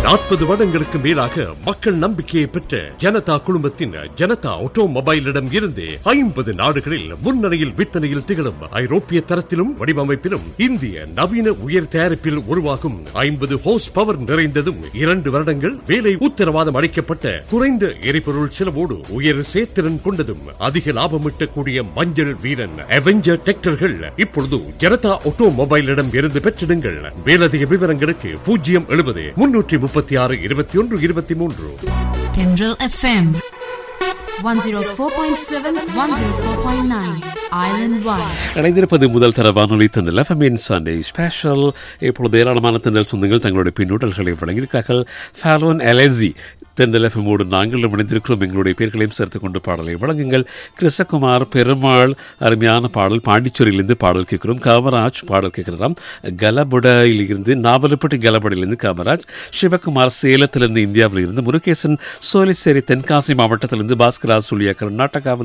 நாற்பது வருடங்களுக்கு மேலாக மக்கள் நம்பிக்கையை பெற்ற ஜனதா குழுமத்தின் ஜனதா ஆட்டோமொபைலிடம் இருந்து ஐம்பது நாடுகளில் முன்னணியில் விற்பனையில் திகழும் ஐரோப்பிய தரத்திலும் வடிவமைப்பிலும் இந்திய நவீன உயர் தயாரிப்பில் உருவாகும் ஐம்பது ஹோஸ் பவர் நிறைந்ததும் இரண்டு வருடங்கள் வேலை உத்தரவாதம் அளிக்கப்பட்ட குறைந்த எரிபொருள் செலவோடு உயர் சேத்திறன் கொண்டதும் அதிக லாபமிட்டக்கூடிய மஞ்சள் வீரன் அவெஞ்சர் டிராக்டர்கள் இப்பொழுது ஜனதா ஆட்டோமொபைலிடம் இருந்து பெற்றிடுங்கள் மேலதிக விவரங்களுக்கு பூஜ்ஜியம் எழுபது முன்னூற்றி முப்பத்தி ஆறு இருபத்தி ஒன்று இருபத்தி மூன்று Tendril FM 104.7 104.9 Island Wide இணைந்திருப்பது முதல் தர வானொலி தந்தல் எஃப்எம்இன் சண்டே ஸ்பெஷல் இப்பொழுது ஏராளமான தந்தல் சொந்தங்கள் தங்களுடைய பின்னூட்டல்களை வழங்கியிருக்கார்கள் ஃபாலோன் எலெசி தெந்தல் எஃப்எம்மோடு நாங்களும் இணைந்திருக்கிறோம் எங்களுடைய பேர்களையும் சேர்த்து கொண்டு பாடலை வழங்குங்கள் கிருஷ்ணகுமார் பெருமாள் அருமையான பாடல் பாண்டிச்சேரியிலிருந்து பாடல் கேட்கிறோம் காமராஜ் பாடல் கேட்கிறதாம் கலபுடையில் இருந்து நாவலப்பட்டி கலபடையிலிருந்து காமராஜ் சிவகுமார் சேலத்திலிருந்து இந்தியாவில் இருந்து முருகேசன் சோலிசேரி தென்காசி மாவட்டத்திலிருந்து பாஸ்கரா சுழியா கர்நாடகாவில்